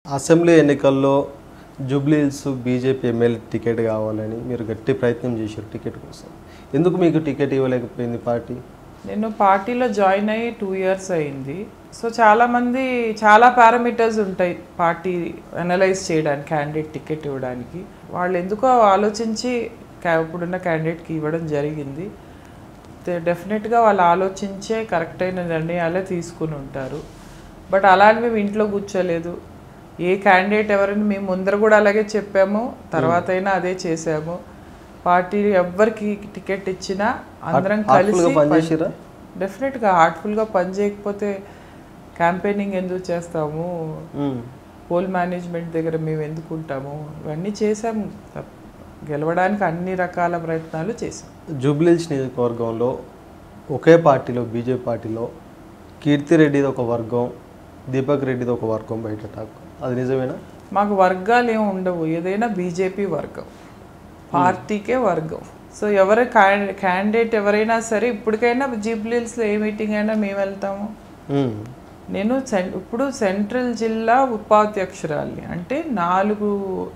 Assembly ఎన్నికల్లో Jubilee Hills BJP MLA ticket కావాలని మీరు గట్టి ప్రయత్నం చేశారు టికెట్ కోసం ఎందుకు మీకు టికెట్ ఇవ్వలేకపోయింది పార్టీ నేను పార్టీలో జాయిన్ అయ్యి టూ ఇయర్స్ అయింది సో చాలామంది చాలా పారామీటర్స్ ఉంటాయి పార్టీ అనలైజ్ చేయడానికి క్యాండిడేట్ టికెట్ ఇవ్వడానికి వాళ్ళు ఎందుకో ఆలోచించి కా- ఇప్పుడున్న క్యాండిడేట్కి ఇవ్వడం జరిగింది డెఫినెట్గా వాళ్ళు ఆలోచించే కరెక్ట్ అయిన నిర్ణయాలే తీసుకుని ఉంటారు బట్ అలానే మేము ఇంట్లో కూర్చోలేదు ఏ క్యాండిడేట్ ఎవరైనా మేము ముందర కూడా అలాగే చెప్పాము తర్వాత అయినా అదే చేసాము పార్టీ ఎవ్వరికి టికెట్ ఇచ్చినా అందరం కలిసి హార్ట్ఫుల్గా పనిచేసిరా డెఫినెట్గా హార్ట్ఫుల్గా పని చేయకపోతే క్యాంపెయినింగ్ ఎందుకు చేస్తాము పోల్ మేనేజ్మెంట్ దగ్గర మేము ఎందుకు ఉంటాము ఇవన్నీ చేసాము తప్- గెలవడానికి అన్ని రకాల ప్రయత్నాలు చేసాం జూబ్లీహిల్స్ నియోజకవర్గంలో ఒకే పార్టీలో బీజేపీ పార్టీలో కీర్తిరెడ్డిది ఒక వర్గం దీపక్ రెడ్డిది ఒక వర్గం బయట టాక్ అది నిజమేనా మాకు వర్గాలు ఏమి ఉండవు ఏదైనా బీజేపీ వర్గం పార్టీకే వర్గం సో ఎవరి క్యాండిడేట్ ఎవరైనా సరే ఇప్పటికైనా జీబ్లీల్స్లో ఏ మీటింగ్ అయినా మేము వెళ్తాము మ్మ్. నేను సెం ఇప్పుడు సెంట్రల్ జిల్లా ఉపాధ్యక్షురాలి అంటే నాలుగు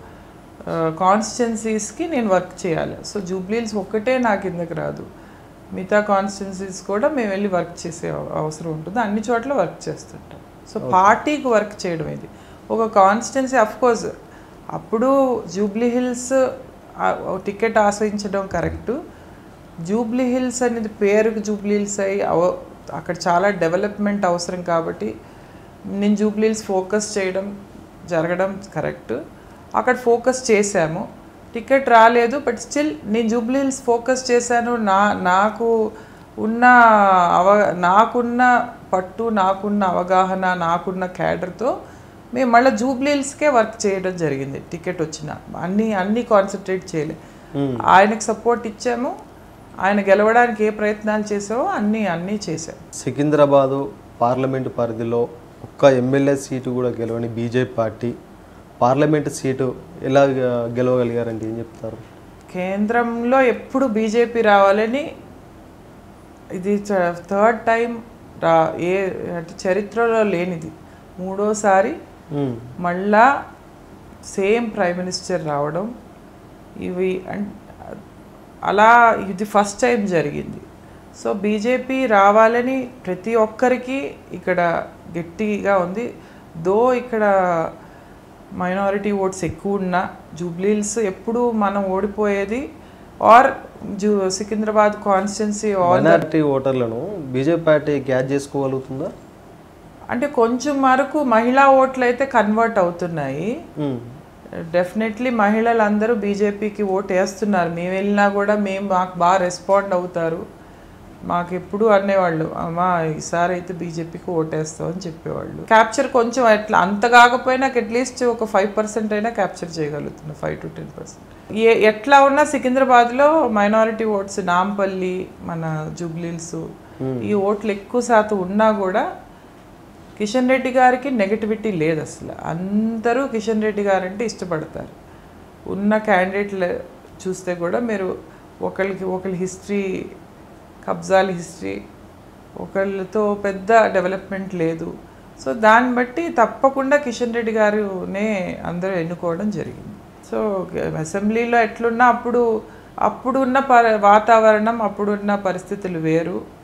కాన్స్టిట్యున్సీస్కి నేను వర్క్ చేయాలి సో జూబ్లీల్స్ ఒక్కటే నా కిందకి రాదు మిగతా కాన్స్టిట్యున్సీస్ కూడా మేము వెళ్ళి వర్క్ చేసే అవ- అవసరం ఉంటుంది అన్ని చోట్ల వర్క్ చేస్తుంటాం సో పార్టీకి వర్క్ చేయడం ఇది ఒక కాన్స్టిట్యున్సీ కోర్స్ అప్పుడు జూబ్లీ హిల్స్ టికెట్ ఆశ్రయించడం కరెక్టు జూబ్లీ హిల్స్ అనేది పేరుకు జూబ్లీ హిల్స్ అయ్యి అవ- అక్కడ చాలా డెవలప్మెంట్ అవసరం కాబట్టి నేను జూబ్లీ హిల్స్ ఫోకస్ చేయడం జరగడం కరెక్ట్ అక్కడ ఫోకస్ చేశాము టికెట్ రాలేదు బట్ స్టిల్ నేను జూబ్లీ హిల్స్ ఫోకస్ చేశాను నా నాకు ఉన్న అవ నాకున్న పట్టు నాకున్న అవగాహన నాకున్న క్యాడర్తో మేము మళ్ళీ జూబ్లీ హిల్స్కే వర్క్ చేయడం జరిగింది టికెట్ వచ్చిన అన్ని అన్ని కాన్సన్ట్రేట్ చేయలే మ్మ్. ఆయనకు సపోర్ట్ ఇచ్చాము ఆయన గెలవడానికి ఏ ప్రయత్నాలు చేసామో అన్నీ అన్నీ చేశాం సికింద్రాబాదు పార్లమెంటు పరిధిలో ఒక్క ఎమ్మెల్యే సీటు కూడా గెలవని బీజేపీ పార్టీ పార్లమెంటు సీటు ఎలా గె- గెలవగలిగారంటే ఏం చెప్తారు కేంద్రంలో ఎప్పుడు బీజేపీ రావాలని ఇది థర్డ్ టైం రా ఏ అంటే చరిత్రలో లేనిది మూడోసారి మ్మ్. మళ్ళా సేమ్ ప్రైమ్ మినిస్టర్ రావడం ఇవి అన్- అలా ఇది ఫస్ట్ టైం జరిగింది సో బీజేపీ రావాలని ప్రతి ఒక్కరికి ఇక్కడ గట్టిగా ఉంది దో ఇక్కడ మైనారిటీ ఓట్స్ ఎక్కువ ఉన్నా జూబ్లీల్స్ ఎప్పుడు మనం ఓడిపోయేది ఆర్ జూ సికింద్రాబాద్ కాన్స్టిట్యున్సీ ఆల్ మైనారిటీ ఓటర్లను బీజేపీ పార్టీ క్యాచ్ చేసుకోగలుగుతుందా అంటే కొంచెం వరకు మహిళా ఓట్లు అయితే కన్వర్ట్ అవుతున్నాయి మ్మ్. డెఫినెట్లీ మహిళలందరూ బీజేపీకి ఓటు వేస్తున్నారు మేము వెళ్ళినా కూడా మేము మాకు బాగా రెస్పాండ్ అవుతారు మాకు ఎప్పుడు అనేవాళ్ళు అమ్మా ఈసారి అయితే బీజేపీకి ఓటేస్తాం అని చెప్పేవాళ్ళు క్యాప్చర్ కొంచెం ఎట్లా అంత కాకపోయినా అట్లీస్ట్ ఒక ఫైవ్ పర్సెంట్ అయినా క్యాప్చర్ చేయగలుగుతున్నాం ఫైవ్ టు టెన్ పర్సెంట్ ఏ ఎట్లా ఉన్నా సికింద్రాబాద్లో మైనారిటీ ఓట్స్ నాంపల్లి మన జూబ్లీల్స్ ఈ ఓట్లు ఎక్కువ శాతం ఉన్నా కూడా కిషన్ రెడ్డి గారికి నెగటివిటీ లేదు అసలు అందరూ కిషన్ రెడ్డి గారు అంటే ఇష్టపడతారు ఉన్న క్యాండిడేట్లు చూస్తే కూడా మీరు ఒకరికి ఒకరి హిస్టరీ కబ్జాల హిస్టరీ ఒకళ్ళతో పెద్ద డెవలప్మెంట్ లేదు సో దాన్ని బట్టి తప్పకుండా కిషన్ రెడ్డి గారునే అందరూ ఎన్నుకోవడం జరిగింది సో అసెంబ్లీలో ఎట్లున్నా అప్పుడు అప్పుడున్న ప వాతావరణం అప్పుడున్న పరిస్థితులు వేరు